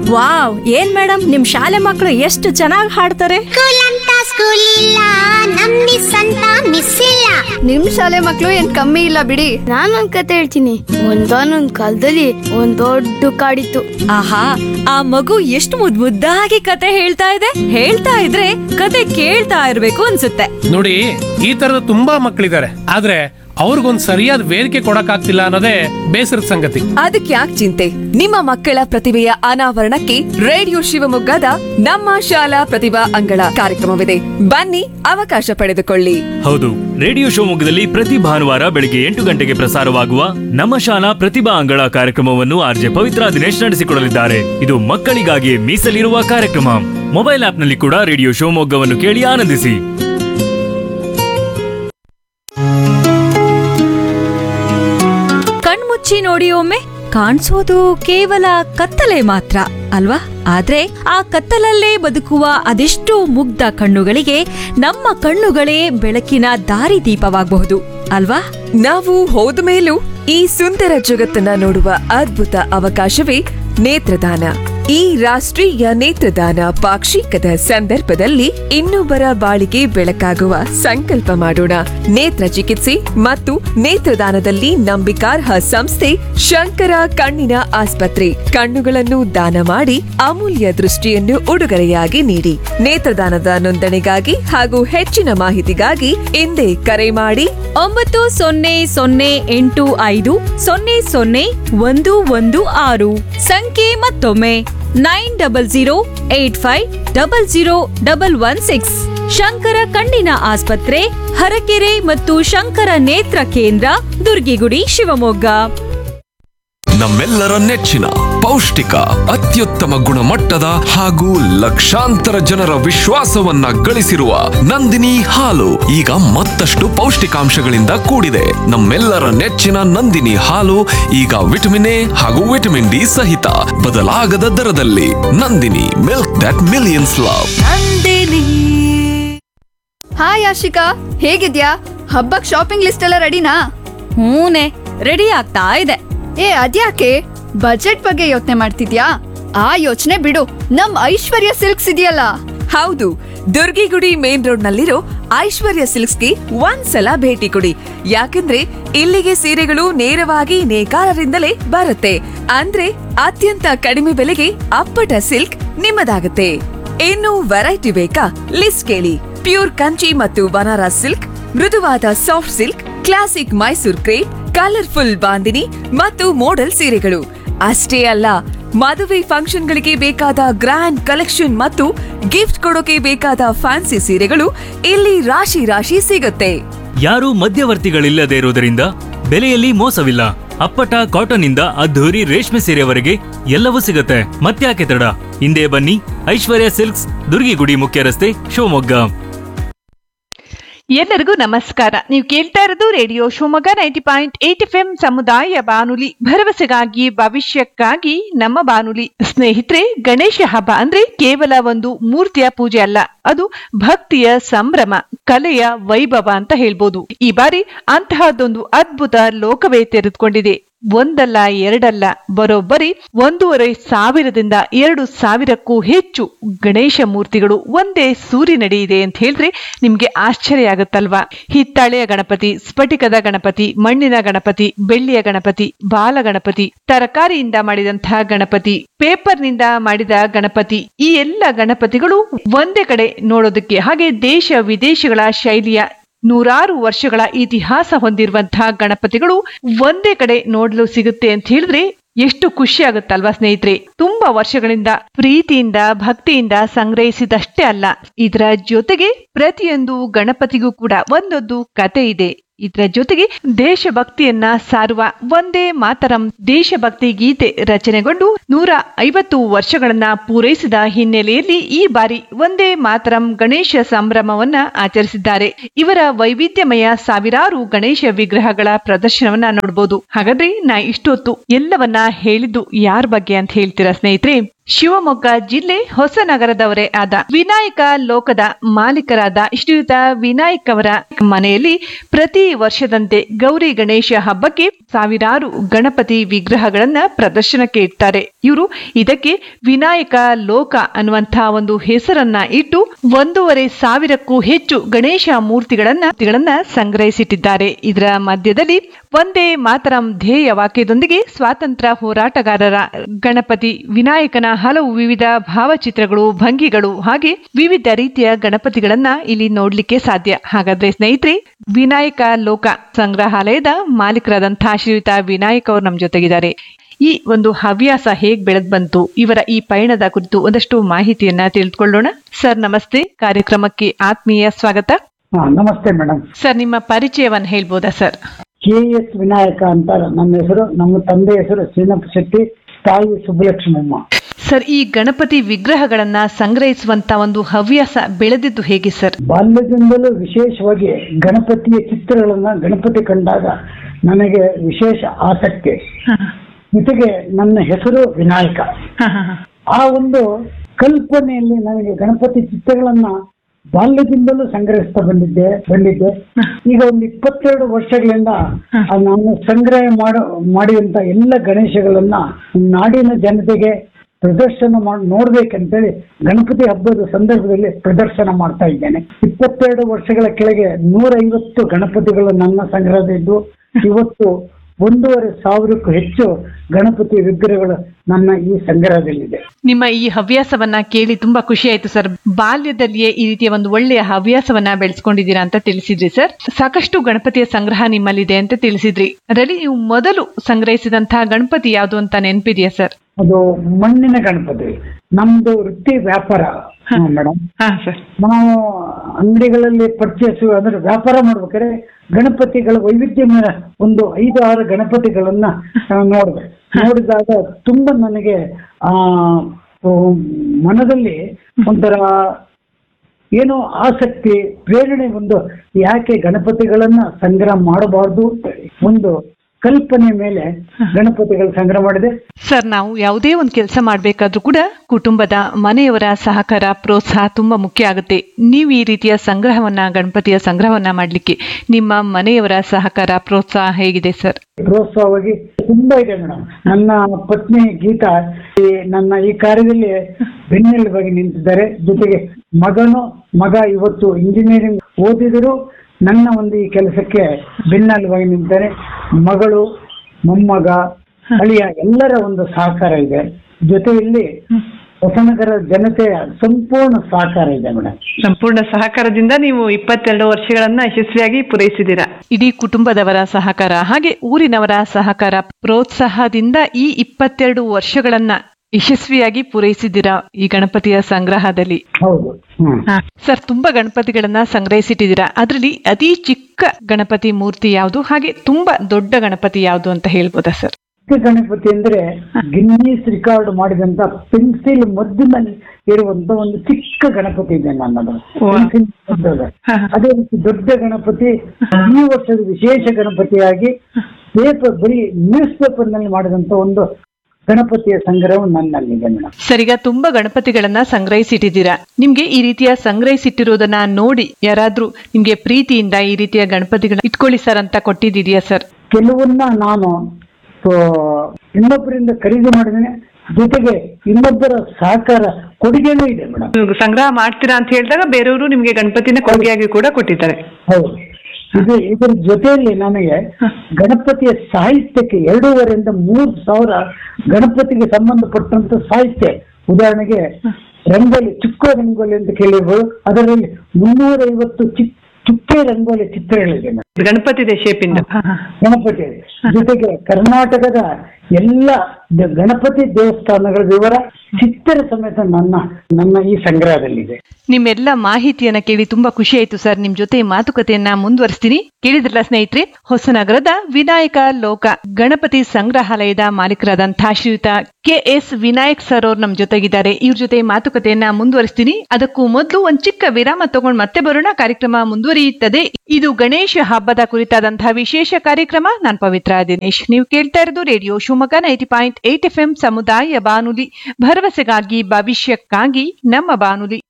Wow ಏನ್ madam ನಿಮ್ ಶಾಲೆ ಮಕ್ಕಳು ಎಷ್ಟು ಚೆನ್ನಾಗಿ ಹಾಡ್ತಾರೆ ಸ್ಕೂಲ್ ಅಂತ ಸ್ಕೂಲ್ ಇಲ್ಲ ನಮ್ ಮಿಸ್ ಅಂತ ಮಿಸ್ ಇಲ್ಲ ನಿಮ್ ಶಾಲೆ ಮಕ್ಳು ಏನ್ ಕಮ್ಮಿ ಇಲ್ಲ ಬಿಡಿ ನಾನೊಂದ್ ಕತೆ ಹೇಳ್ತೀನಿ ಒಂದಾನೊಂದ್ ಕಾಲದಲ್ಲಿ ಒಂದ್ ದೊಡ್ಡ ಕಾಡಿತ್ತು ಆಹಾ ಆ ಮಗು ಎಷ್ಟು ಮುದ್ ಮುದ್ದಾಗಿ ಕತೆ ಹೇಳ್ತಾ ಇದೆ ಹೇಳ್ತಾ ಇದ್ರೆ ಕತೆ ಕೇಳ್ತಾ ಇರ್ಬೇಕು ಅನ್ಸುತ್ತೆ ನೋಡಿ ಈ ತರದ ತುಂಬಾ ಮಕ್ಕಳಿದ್ದಾರೆ ಆದ್ರೆ ಅವ್ರಿಗೊಂದ್ ಸರಿಯಾದ ವೇದಿಕೆ ಕೊಡಕ್ಕಾಗ್ತಿಲ್ಲ ಅನ್ನೋದೇ ಬೇಸರದ ಸಂಗತಿ ಅದಕ್ಕೆ ಯಾಕೆ ಚಿಂತೆ ನಿಮ್ಮ ಮಕ್ಕಳ ಪ್ರತಿಭೆಯ ಅನಾವರಣಕ್ಕೆ ರೇಡಿಯೋ ಶಿವಮೊಗ್ಗದ ನಮ್ಮ ಶಾಲಾ ಪ್ರತಿಭಾ ಅಂಗಳ ಕಾರ್ಯಕ್ರಮವಿದೆ ಬನ್ನಿ ಅವಕಾಶ ಪಡೆದುಕೊಳ್ಳಿ ಹೌದು ರೇಡಿಯೋ ಶಿವಮೊಗ್ಗದಲ್ಲಿ ಪ್ರತಿ ಭಾನುವಾರ ಬೆಳಿಗ್ಗೆ ಎಂಟು ಗಂಟೆಗೆ ಪ್ರಸಾರವಾಗುವ ನಮ್ಮ ಶಾಲಾ ಪ್ರತಿಭಾ ಅಂಗಳ ಕಾರ್ಯಕ್ರಮವನ್ನು ಆರ್ಜೆ ಪವಿತ್ರ ದಿನೇಶ್ ನಡೆಸಿಕೊಡಲಿದ್ದಾರೆ ಇದು ಮಕ್ಕಳಿಗಾಗಿ ಮೀಸಲಿರುವ ಕಾರ್ಯಕ್ರಮ ಮೊಬೈಲ್ ಆಪ್ನಲ್ಲಿ ಕೂಡ ರೇಡಿಯೋ ಶಿವಮೊಗ್ಗವನ್ನು ಕೇಳಿ ಆನಂದಿಸಿ ಕಣ್ಮುಚ್ಚಿ ನೋಡಿ ಒಮ್ಮೆ ಕಾಣಿಸೋದು ಕೇವಲ ಕತ್ತಲೆ ಮಾತ್ರ ಅಲ್ವಾ ಆದ್ರೆ ಆ ಕತ್ತಲಲ್ಲೇ ಬದುಕುವ ಅದೆಷ್ಟೋ ಮುಗ್ಧ ಕಣ್ಣುಗಳಿಗೆ ನಮ್ಮ ಕಣ್ಣುಗಳೇ ಬೆಳಕಿನ ದಾರಿದೀಪವಾಗಬಹುದು ಅಲ್ವಾ ನಾವು ಹೋದ ಮೇಲೂ ಈ ಸುಂದರ ಜಗತ್ತನ್ನ ನೋಡುವ ಅದ್ಭುತ ಅವಕಾಶವೇ ನೇತ್ರದಾನ ಈ ರಾಷ್ಟ್ರೀಯ ನೇತ್ರದಾನ ಪಾಕ್ಷಿಕದ ಸಂದರ್ಭದಲ್ಲಿ ಇನ್ನೊಬ್ಬರ ಬಾಳಿಗೆ ಬೆಳಕಾಗುವ ಸಂಕಲ್ಪ ಮಾಡೋಣ ನೇತ್ರ ಚಿಕಿತ್ಸೆ ಮತ್ತು ನೇತ್ರದಾನದಲ್ಲಿ ನಂಬಿಕಾರ್ಹ ಸಂಸ್ಥೆ ಶಂಕರ ಕಣ್ಣಿನ ಆಸ್ಪತ್ರೆ ಕಣ್ಣುಗಳನ್ನು ದಾನ ಮಾಡಿ ಅಮೂಲ್ಯ ದೃಷ್ಟಿಯನ್ನು ಉಡುಗೊರೆಯಾಗಿ ನೀಡಿ ನೇತ್ರದಾನದ ನೋಂದಣಿಗಾಗಿ ಹಾಗೂ ಹೆಚ್ಚಿನ ಮಾಹಿತಿಗಾಗಿ ಹಿಂದೆ ಕರೆ ಮಾಡಿ ಒಂಬತ್ತು ಸೊನ್ನೆ ಸೊನ್ನೆ ಎಂಟು ಐದು ಸೊನ್ನೆ ಸೊನ್ನೆ ಒಂದು ಒಂದು ಆರು ಸಂಖ್ಯೆ ಮತ್ತೊಮ್ಮೆ nine double zero eight five double zero double one six Shankara ಕಣ್ಣಿನ ಆಸ್ಪತ್ರೆ ಹರಕೆರೆ ಮತ್ತು ಶಂಕರ ನೇತ್ರ ಕೇಂದ್ರ ದುರ್ಗಿಗುಡಿ ಶಿವಮೊಗ್ಗ ನಮ್ಮೆಲ್ಲರ ನೆಚ್ಚಿನ ಪೌಷ್ಟಿಕ ಅತ್ಯುತ್ತಮ ಗುಣಮಟ್ಟದ ಹಾಗೂ ಲಕ್ಷಾಂತರ ಜನರ ವಿಶ್ವಾಸವನ್ನ ಗಳಿಸಿರುವ ನಂದಿನಿ ಹಾಲು ಈಗ ಮತ್ತಷ್ಟು ಪೌಷ್ಟಿಕಾಂಶಗಳಿಂದ ಕೂಡಿದೆ ನಮ್ಮೆಲ್ಲರ ನೆಚ್ಚಿನ ನಂದಿನಿ ಹಾಲು ಈಗ ವಿಟಮಿನ್ ಎ ಹಾಗೂ ವಿಟಮಿನ್ ಡಿ ಸಹಿತ ಬದಲಾಗದ ದರದಲ್ಲಿ Nandini milk that millions love hi Ashika ಹೇಗಿದ್ಯಾ ಹಬ್ಬಕ್ ಶಾಪಿಂಗ್ ಲಿಸ್ಟ್ ಎಲ್ಲ ರೆಡಿನಾ ಹೂನೆ ರೆಡಿ ಆಗ್ತಾ ಇದೆ ಏ ಅದ್ಯಾಕೆ ಬಜೆಟ್ ಬಗ್ಗೆ ಯೋಚನೆ ಮಾಡ್ತಿದ್ಯಾ ಆ ಯೋಚನೆ ಬಿಡು ನಮ್ ಐಶ್ವರ್ಯ ಸಿಲ್ಕ್ಸ್ ಇದೆಯಲ್ಲ ಹೌದು ದುರ್ಗಿಗುಡಿ ಮೇನ್ ರೋಡ್ ನಲ್ಲಿರೋ ಐಶ್ವರ್ಯ ಸಿಲ್ಕ್ಸ್ಗೆ ಒಂದ್ಸಲ ಭೇಟಿ ಕೊಡಿ ಯಾಕಂದ್ರೆ ಇಲ್ಲಿಗೆ ಸೀರೆಗಳು ನೇರವಾಗಿ ನೇಕಾರರಿಂದಲೇ ಬರುತ್ತೆ ಅಂದ್ರೆ ಅತ್ಯಂತ ಕಡಿಮೆ ಬೆಲೆಗೆ ಅಪ್ಪಟ ಸಿಲ್ಕ್ ನಿಮ್ಮದಾಗುತ್ತೆ ಇನ್ನು ವೆರೈಟಿ ಬೇಕಾ ಲಿಸ್ಟ್ ಕೇಳಿ ಪ್ಯೂರ್ ಕಂಚಿ ಮತ್ತು ಬನಾರಸ್ ಸಿಲ್ಕ್ ಮೃದುವಾದ soft silk classic Mysore crepe colourful bandhani ಮತ್ತು ಮೋಡಲ್ ಸೀರೆಗಳು ಅಷ್ಟೇ ಅಲ್ಲ ಮದುವೆ ಫಂಕ್ಷನ್ಗಳಿಗೆ ಬೇಕಾದ ಗ್ರ್ಯಾಂಡ್ ಕಲೆಕ್ಷನ್ ಮತ್ತು ಗಿಫ್ಟ್ ಕೊಡೋಕೆ ಬೇಕಾದ ಫ್ಯಾನ್ಸಿ ಸೀರೆಗಳು ಇಲ್ಲಿ ರಾಶಿ ರಾಶಿ ಸಿಗುತ್ತೆ ಯಾರೂ ಮಧ್ಯವರ್ತಿಗಳಿಲ್ಲದೆ ಇರುವುದರಿಂದ ಬೆಲೆಯಲ್ಲಿ ಮೋಸವಿಲ್ಲ ಅಪ್ಪಟ ಕಾಟನ್ ಇಂದ ಅದ್ಧೂರಿ ರೇಷ್ಮೆ ಸೀರೆವರೆಗೆ ಎಲ್ಲವೂ ಸಿಗುತ್ತೆ ಮತ್ತ್ಯಾಕೆ ತಡ ಹಿಂದೆ ಬನ್ನಿ ಐಶ್ವರ್ಯ ಸಿಲ್ಕ್ಸ್ ದುರ್ಗಿಗುಡಿ ಮುಖ್ಯ ರಸ್ತೆ ಶಿವಮೊಗ್ಗ ಎಲ್ಲರಿಗೂ ನಮಸ್ಕಾರ ನೀವು ಕೇಳ್ತಾ ಇರೋದು radio Shivamogga ninety point eight F M ಸಮುದಾಯ ಬಾನುಲಿ ಭರವಸೆಗಾಗಿ ಭವಿಷ್ಯಕ್ಕಾಗಿ ನಮ್ಮ ಬಾನುಲಿ ಸ್ನೇಹಿತರೆ ಗಣೇಶ ಹಬ್ಬ ಅಂದ್ರೆ ಕೇವಲ ಒಂದು ಮೂರ್ತಿಯ ಪೂಜೆ ಅಲ್ಲ ಅದು ಭಕ್ತಿಯ ಸಂಭ್ರಮ ಕಲೆಯ ವೈಭವ ಅಂತ ಹೇಳ್ಬೋದು ಈ ಬಾರಿ ಅಂತಹದ್ದೊಂದು ಅದ್ಭುತ ಲೋಕವೇ ತೆರೆದುಕೊಂಡಿದೆ ಒಂದಲ್ಲ ಎರಡಲ್ಲ ಬರೋಬ್ಬರಿ ಒಂದೂವರೆ ಸಾವಿರದಿಂದ ಎರಡು ಸಾವಿರಕ್ಕೂ ಹೆಚ್ಚು ಗಣೇಶ ಮೂರ್ತಿಗಳು ಒಂದೇ ಸೂರಿನಡಿ ಇದೆ ಅಂತ ಹೇಳಿದ್ರೆ ನಿಮ್ಗೆ ಆಶ್ಚರ್ಯ ಆಗುತ್ತಲ್ವಾ ಹಿತ್ತಾಳೆಯ ಗಣಪತಿ ಸ್ಫಟಿಕದ ಗಣಪತಿ ಮಣ್ಣಿನ ಗಣಪತಿ ಬೆಳ್ಳಿಯ ಗಣಪತಿ ಬಾಲ ಗಣಪತಿ ತರಕಾರಿಯಿಂದ ಮಾಡಿದಂತಹ ಗಣಪತಿ ಪೇಪರ್ನಿಂದ ಮಾಡಿದ ಗಣಪತಿ ಈ ಎಲ್ಲ ಗಣಪತಿಗಳು ಒಂದೇ ಕಡೆ ನೋಡೋದಕ್ಕೆ ಹಾಗೆ ದೇಶ ವಿದೇಶಗಳ ಶೈಲಿಯ ನೂರಾರು ವರ್ಷಗಳ ಇತಿಹಾಸ ಹೊಂದಿರುವಂತಹ ಗಣಪತಿಗಳು ಒಂದೇ ಕಡೆ ನೋಡಲು ಸಿಗುತ್ತೆ ಅಂತ ಹೇಳಿದ್ರೆ ಎಷ್ಟು ಖುಷಿ ಆಗುತ್ತಲ್ವಾ ಸ್ನೇಹಿತರೆ ತುಂಬಾ ವರ್ಷಗಳಿಂದ ಪ್ರೀತಿಯಿಂದ ಭಕ್ತಿಯಿಂದ ಸಂಗ್ರಹಿಸಿದಷ್ಟೇ ಅಲ್ಲ ಇದರ ಜೊತೆಗೆ ಪ್ರತಿಯೊಂದು ಗಣಪತಿಗೂ ಕೂಡ ಒಂದೊಂದು ಕತೆ ಇದೆ ಇದರ ಜೊತೆಗೆ ದೇಶಭಕ್ತಿಯನ್ನ ಸಾರುವ ಒಂದೇ ಮಾತರಂ ದೇಶಭಕ್ತಿ ಗೀತೆ ರಚನೆಗೊಂಡು ನೂರ ಐವತ್ತು ವರ್ಷಗಳನ್ನ ಪೂರೈಸಿದ ಹಿನ್ನೆಲೆಯಲ್ಲಿ ಈ ಬಾರಿ ಒಂದೇ ಮಾತರಂ ಗಣೇಶ ಸಂಭ್ರಮವನ್ನ ಆಚರಿಸಿದ್ದಾರೆ ಇವರ ವೈವಿಧ್ಯಮಯ ಸಾವಿರಾರು ಗಣೇಶ ವಿಗ್ರಹಗಳ ಪ್ರದರ್ಶನವನ್ನ ನೋಡಬಹುದು ಹಾಗಾದ್ರೆ ನಾ ಇಷ್ಟೊತ್ತು ಎಲ್ಲವನ್ನ ಹೇಳಿದ್ದು ಯಾರ ಬಗ್ಗೆ ಅಂತ ಹೇಳ್ತೀರಾ ಸ್ನೇಹಿತರೆ ಶಿವಮೊಗ್ಗ ಜಿಲ್ಲೆ ಹೊಸನಗರದವರೇ ಆದ ವಿನಾಯಕ ಲೋಕದ ಮಾಲೀಕರಾದ ಶ್ರೀಯುತ ವಿನಾಯಕ್ ಅವರ ಮನೆಯಲ್ಲಿ ಪ್ರತಿ ವರ್ಷದಂತೆ ಗೌರಿ ಗಣೇಶ ಹಬ್ಬಕ್ಕೆ ಸಾವಿರಾರು ಗಣಪತಿ ವಿಗ್ರಹಗಳನ್ನ ಪ್ರದರ್ಶನಕ್ಕೆ ಇಡ್ತಾರೆ ಇವರು ಇದಕ್ಕೆ ವಿನಾಯಕ ಲೋಕ ಅನ್ನುವಂತಹ ಒಂದು ಹೆಸರನ್ನ ಇಟ್ಟು ಒಂದೂವರೆ ಸಾವಿರಕ್ಕೂ ಹೆಚ್ಚು ಗಣೇಶ ಮೂರ್ತಿಗಳನ್ನ ಮೂರ್ತಿಗಳನ್ನ ಸಂಗ್ರಹಿಸಿಟ್ಟಿದ್ದಾರೆ ಇದರ ಮಧ್ಯದಲ್ಲಿ ಒಂದೇ ಮಾತರಂ ಧ್ಯೇಯ ವಾಕ್ಯದೊಂದಿಗೆ ಸ್ವಾತಂತ್ರ್ಯ ಹೋರಾಟಗಾರರ ಗಣಪತಿ ವಿನಾಯಕನ ಹಲವು ವಿವಿಧ ಭಾವಚಿತ್ರಗಳು ಭಂಗಿಗಳು ಹಾಗೆ ವಿವಿಧ ರೀತಿಯ ಗಣಪತಿಗಳನ್ನ ಇಲ್ಲಿ ನೋಡ್ಲಿಕ್ಕೆ ಸಾಧ್ಯ ಹಾಗಾದ್ರೆ ಸ್ನೇಹಿತರೆ ವಿನಾಯಕ ಲೋಕ ಸಂಗ್ರಹಾಲಯದ ಮಾಲೀಕರಾದಂತಹ ಶ್ರೀಯುತ ವಿನಾಯಕ್ ಅವರು ನಮ್ಮ ಜೊತೆಗಿದ್ದಾರೆ ಈ ಒಂದು ಹವ್ಯಾಸ ಹೇಗ್ ಬೆಳೆದ್ ಬಂತು ಇವರ ಈ ಪಯಣದ ಕುರಿತು ಒಂದಷ್ಟು ಮಾಹಿತಿಯನ್ನ ತಿಳಿದುಕೊಳ್ಳೋಣ ಸರ್ ನಮಸ್ತೆ ಕಾರ್ಯಕ್ರಮಕ್ಕೆ ಆತ್ಮೀಯ ಸ್ವಾಗತ ಹಾ ನಮಸ್ತೆ ಮೇಡಮ್ ಸರ್ ನಿಮ್ಮ ಪರಿಚಯವನ್ನ ಹೇಳ್ಬೋದಾ ಸರ್ ಕೆ ಎಸ್ ವಿನಾಯಕ ಅಂತ ನಮ್ಮ ಹೆಸರು ನಮ್ಮ ತಂದೆ ಹೆಸರು ಶ್ರೀನಪ್ಪ ಶೆಟ್ಟಿ ತಾಯಿ ಸುಬ್ಬಲಕ್ಷ್ಮಮ್ಮ ಸರ್ ಈ ಗಣಪತಿ ವಿಗ್ರಹಗಳನ್ನ ಸಂಗ್ರಹಿಸುವಂತ ಒಂದು ಹವ್ಯಾಸ ಬೆಳೆದಿದ್ದು ಹೇಗೆ ಸರ್ ಬಾಲ್ಯದಿಂದಲೂ ವಿಶೇಷವಾಗಿ ಗಣಪತಿಯ ಚಿತ್ರಗಳನ್ನ ಗಣಪತಿ ಕಂಡಾಗ ನನಗೆ ವಿಶೇಷ ಆಸಕ್ತಿ ಜೊತೆಗೆ ನನ್ನ ಹೆಸರು ವಿನಾಯಕ ಆ ಒಂದು ಕಲ್ಪನೆಯಲ್ಲಿ ನನಗೆ ಗಣಪತಿ ಚಿತ್ರಗಳನ್ನ ಬಾಲ್ಯದಿಂದಲೂ ಸಂಗ್ರಹಿಸ್ತಾ ಬಂದಿದ್ದೆ ಬಂದಿದ್ದೆ ಈಗ ಒಂದು ಇಪ್ಪತ್ತೆರಡು ವರ್ಷಗಳಿಂದ ಆ ನಾನು ಸಂಗ್ರಹ ಮಾಡೋ ಮಾಡಿದಂತ ಎಲ್ಲ ಗಣೇಶಗಳನ್ನ ನಾಡಿನ ಜನತೆಗೆ ಪ್ರದರ್ಶನ ಮಾಡಿ ನೋಡ್ಬೇಕಂತೇಳಿ ಗಣಪತಿ ಹಬ್ಬದ ಸಂದರ್ಭದಲ್ಲಿ ಪ್ರದರ್ಶನ ಮಾಡ್ತಾ ಇದ್ದೇನೆ ಇಪ್ಪತ್ತೆರಡು ವರ್ಷಗಳ ಕೆಳಗೆ ನೂರೈವತ್ತು ಗಣಪತಿಗಳು ನನ್ನ ಸಂಗ್ರಹದಿದ್ದು ಇವತ್ತು ಒಂದೂವರೆ ಸಾವಿರಕ್ಕೂ ಹೆಚ್ಚು ಗಣಪತಿ ವಿಗ್ರಹಗಳು ನನ್ನ ಈ ಸಂಗ್ರಹದಲ್ಲಿದೆ ನಿಮ್ಮ ಈ ಹವ್ಯಾಸವನ್ನ ಕೇಳಿ ತುಂಬಾ ಖುಷಿ ಆಯ್ತು ಸರ್ ಬಾಲ್ಯದಲ್ಲಿಯೇ ಈ ರೀತಿಯ ಒಂದು ಒಳ್ಳೆಯ ಹವ್ಯಾಸವನ್ನ ಬೆಳೆಸ್ಕೊಂಡಿದ್ದೀರಾ ಅಂತ ತಿಳಿಸಿದ್ರಿ ಸರ್ ಸಾಕಷ್ಟು ಗಣಪತಿಯ ಸಂಗ್ರಹ ನಿಮ್ಮಲ್ಲಿದೆ ಅಂತ ತಿಳಿಸಿದ್ರಿ ಅದರಲ್ಲಿ ನೀವು ಮೊದಲು ಸಂಗ್ರಹಿಸಿದಂತಹ ಗಣಪತಿ ಯಾವುದು ಅಂತ ನೆನಪಿದೆಯಾ ಸರ್ ಅದು ಮಣ್ಣಿನ ಗಣಪತಿ ನಮ್ದು ವೃತ್ತಿ ವ್ಯಾಪಾರ ಮೇಡಮ್ ನಾವು ಅಂಗಡಿಗಳಲ್ಲಿ ಪರ್ಚೇಸ್ ಅಂದ್ರೆ ವ್ಯಾಪಾರ ಮಾಡ್ಬೇಕಾದ್ರೆ ಗಣಪತಿಗಳ ವೈವಿಧ್ಯಮಯ ಒಂದು ಐದು ಆರು ಗಣಪತಿಗಳನ್ನ ಆ, ನೋಡಿದೆ ನೋಡಿದಾಗ ತುಂಬಾ ನನಗೆ ಆ ಉಮ್, ಮನದಲ್ಲಿ ಒಂಥರ ಏನೋ ಆಸಕ್ತಿ ಪ್ರೇರಣೆ ಒಂದು ಯಾಕೆ ಗಣಪತಿಗಳನ್ನ ಸಂಗ್ರಹ ಮಾಡಬಾರ್ದು ಒಂದು ಕಲ್ಪನೆ ಮೇಲೆ ಗಣಪತಿಗಳ ಸಂಗ್ರಹ ಮಾಡಿದೆ ಸರ್ ನಾವು ಯಾವುದೇ ಒಂದು ಕೆಲಸ ಮಾಡಬೇಕಾದ್ರೂ ಕೂಡ ಕುಟುಂಬದ ಮನೆಯವರ ಸಹಕಾರ ಪ್ರೋತ್ಸಾಹ ತುಂಬಾ ಮುಖ್ಯ ಆಗುತ್ತೆ ನೀವು ಈ ರೀತಿಯ ಸಂಗ್ರಹವನ್ನ ಗಣಪತಿಯ ಸಂಗ್ರಹವನ್ನ ಮಾಡ್ಲಿಕ್ಕೆ ನಿಮ್ಮ ಮನೆಯವರ ಸಹಕಾರ ಪ್ರೋತ್ಸಾಹ ಹೇಗಿದೆ ಸರ್ ಪ್ರೋತ್ಸಾಹವಾಗಿ ತುಂಬಾ ಇದೆ ಮೇಡಮ್ ನನ್ನ ಪತ್ನಿ ಗೀತಾ ಈ ನನ್ನ ಈ ಕಾರ್ಯದಲ್ಲಿ ಬೆನ್ನೆಲುಬಾಗಿ ನಿಂತಿದ್ದಾರೆ ಜೊತೆಗೆ ಮಗನು ಮಗ ಇವತ್ತು ಇಂಜಿನಿಯರಿಂಗ್ ಓದಿದರು ನನ್ನ ಒಂದು ಈ ಕೆಲಸಕ್ಕೆ ಬೆನ್ನೆಲುಬಾಗಿ ನಿಂತಿದ್ದಾರೆ ಮಗಳು ಮೊಮ್ಮಗ ಅಳಿಯ ಎಲ್ಲರ ಒಂದು ಸಹಕಾರ ಇದೆ ಜೊತೆಯಲ್ಲಿ ಹೊಸನಗರ ಜನತೆಯ ಸಂಪೂರ್ಣ ಸಹಕಾರ ಇದೆ ಮೇಡಮ್ ಸಂಪೂರ್ಣ ಸಹಕಾರದಿಂದ ನೀವು ಇಪ್ಪತ್ತೆರಡು ವರ್ಷಗಳನ್ನ ಯಶಸ್ವಿಯಾಗಿ ಪೂರೈಸಿದ್ದೀರಾ ಇಡೀ ಕುಟುಂಬದವರ ಸಹಕಾರ ಹಾಗೆ ಊರಿನವರ ಸಹಕಾರ ಪ್ರೋತ್ಸಾಹದಿಂದ ಈ ಇಪ್ಪತ್ತೆರಡು ವರ್ಷಗಳನ್ನ ಯಶಸ್ವಿಯಾಗಿ ಪೂರೈಸಿದ್ದೀರಾ ಈ ಗಣಪತಿಯ ಸಂಗ್ರಹದಲ್ಲಿ ಹೌದು ಹ್ಮ್ ಸರ್ ತುಂಬಾ ಗಣಪತಿಗಳನ್ನ ಸಂಗ್ರಹಿಸಿಟ್ಟಿದ್ದೀರಾ ಅದರಲ್ಲಿ ಅತಿ ಚಿಕ್ಕ ಗಣಪತಿ ಮೂರ್ತಿ ಯಾವುದು ಹಾಗೆ ತುಂಬಾ ದೊಡ್ಡ ಗಣಪತಿ ಯಾವುದು ಅಂತ ಹೇಳ್ಬೋದಾ ಸರ್ ಚಿಕ್ಕ ಗಣಪತಿ ಅಂದ್ರೆ ಗಿನ್ನೀಸ್ ರಿಕಾರ್ಡ್ ಮಾಡಿದಂತ ಪೆನ್ಸಿಲ್ ಮದ್ದಿನಲ್ಲಿ ಇರುವಂತ ಒಂದು ಚಿಕ್ಕ ಗಣಪತಿ ಇದೆ ನನ್ನದು ಪೆನ್ಸಿಲ್ ಮದ್ದದ. ಅದೇ ರೀತಿ ದೊಡ್ಡ ಗಣಪತಿ ಈ ವರ್ಷದ ವಿಶೇಷ ಗಣಪತಿಯಾಗಿ ಪೇಪರ್ ಬರೀ ನ್ಯೂಸ್ ಪೇಪರ್ ನಲ್ಲಿ ಮಾಡಿದಂತ ಒಂದು ಗಣಪತಿಯ ಸಂಗ್ರಹವು ನನ್ನಲ್ಲಿದೆ ಮೇಡಮ್ ಸರ್ ಈಗ ತುಂಬಾ ಗಣಪತಿಗಳನ್ನ ಸಂಗ್ರಹಿಸಿಟ್ಟಿದ್ದೀರಾ ನಿಮ್ಗೆ ಈ ರೀತಿಯ ಸಂಗ್ರಹಿಸಿಟ್ಟಿರೋದನ್ನ ನೋಡಿ ಯಾರಾದ್ರೂ ನಿಮ್ಗೆ ಪ್ರೀತಿಯಿಂದ ಈ ರೀತಿಯ ಗಣಪತಿಗಳನ್ನ ಇಟ್ಕೊಳ್ಳಿ ಸರ್ ಅಂತ ಕೊಟ್ಟಿದ್ದೀಯಾ ಸರ್ ಕೆಲವನ್ನ ನಾನು ಸೊ, ಇನ್ನೊಬ್ಬರಿಂದ ಖರೀದಿ ಮಾಡಿದ್ದೇನೆ ಜೊತೆಗೆ ಇನ್ನೊಬ್ಬರ ಸಹಕಾರ ಕೊಡುಗೆನೂ ಇದೆ ಮೇಡಮ್ ನೀವು ಸಂಗ್ರಹ ಮಾಡ್ತೀರಾ ಅಂತ ಹೇಳಿದಾಗ ಬೇರೆಯವರು ನಿಮ್ಗೆ ಗಣಪತಿನ ಕೊಡುಗೆಯಾಗಿ ಕೂಡ ಕೊಟ್ಟಿದ್ದಾರೆ ಹೌದು ಇದು ಇದರ ಜೊತೆಯಲ್ಲಿ ನನಗೆ ಗಣಪತಿಯ ಸಾಹಿತ್ಯಕ್ಕೆ ಎರಡೂವರೆಯಿಂದ ಮೂರು ಸಾವಿರ ಗಣಪತಿಗೆ ಸಂಬಂಧಪಟ್ಟಂತ ಸಾಹಿತ್ಯ ಉದಾಹರಣೆಗೆ ರಂಗೋಲಿ ಚುಕ್ಕ ರಂಗೋಲಿ ಅಂತ ಕೇಳಿರ್ಬೋದು ಅದರಲ್ಲಿ ಮುನ್ನೂರೈವತ್ತು ಚಿಕ್ ಚುಕ್ಕೆ ರಂಗೋಲಿ ಚಿತ್ರಗಳಿದೆ ಮೇಡಮ್. ಗಣಪತಿ ಶೇಪಿಂದ ಗಣಪತಿ ಜೊತೆಗೆ ಕರ್ನಾಟಕದ ಎಲ್ಲ ದ- ಗಣಪತಿ ದೇವಸ್ಥಾನಗಳ ವಿವರ ಚಿತ್ರ ಸಮೇತ ನನ್ನ ನನ್ನ ಈ ಸಂಗ್ರಹದಲ್ಲಿದೆ ನಿಮ್ಮೆಲ್ಲ ಮಾಹಿತಿಯನ್ನ ಕೇಳಿ ತುಂಬಾ ಖುಷಿ ಆಯ್ತು ಸರ್ ನಿಮ್ ಜೊತೆ ಮಾತುಕತೆಯನ್ನ ಮುಂದುವರಿಸ್ತೀನಿ ಕೇಳಿದ್ರಲ್ಲ ಸ್ನೇಹಿತರೆ ಹೊಸನಗರದ ವಿನಾಯಕ ಲೋಕ ಗಣಪತಿ ಸಂಗ್ರಹಾಲಯದ ಮಾಲೀಕರಾದಂತಹ ಶ್ರೀಯುತ ಕೆ ಎಸ್ ವಿನಾಯಕ್ ಸರ್ ಅವ್ರು ನಮ್ ಜೊತೆಗಿದ್ದಾರೆ ಇವ್ರ ಜೊತೆ ಮಾತುಕತೆಯನ್ನ ಮುಂದುವರಿಸ್ತೀನಿ ಅದಕ್ಕೂ ಮೊದಲು ಒಂದ್ ಚಿಕ್ಕ ವಿರಾಮ ತಗೊಂಡ್ ಮತ್ತೆ ಬರೋಣ ಕಾರ್ಯಕ್ರಮ ಮುಂದುವರಿಯುತ್ತದೆ ಇದು ಗಣೇಶ ಹಬ್ಬದ ಕುರಿತಾದಂತಹ ವಿಶೇಷ ಕಾರ್ಯಕ್ರಮ ನಾನ್ ಪವಿತ್ರ ದಿನೇಶ್ ನೀವು ಕೇಳ್ತಾ ಇರೋದು radio Shivamogga ninety point eight F M ಸಮುದಾಯ ಬಾನುಲಿ ಭರವಸೆಗಾಗಿ ಭವಿಷ್ಯಕ್ಕಾಗಿ ನಮ್ಮ ಬಾನುಲಿ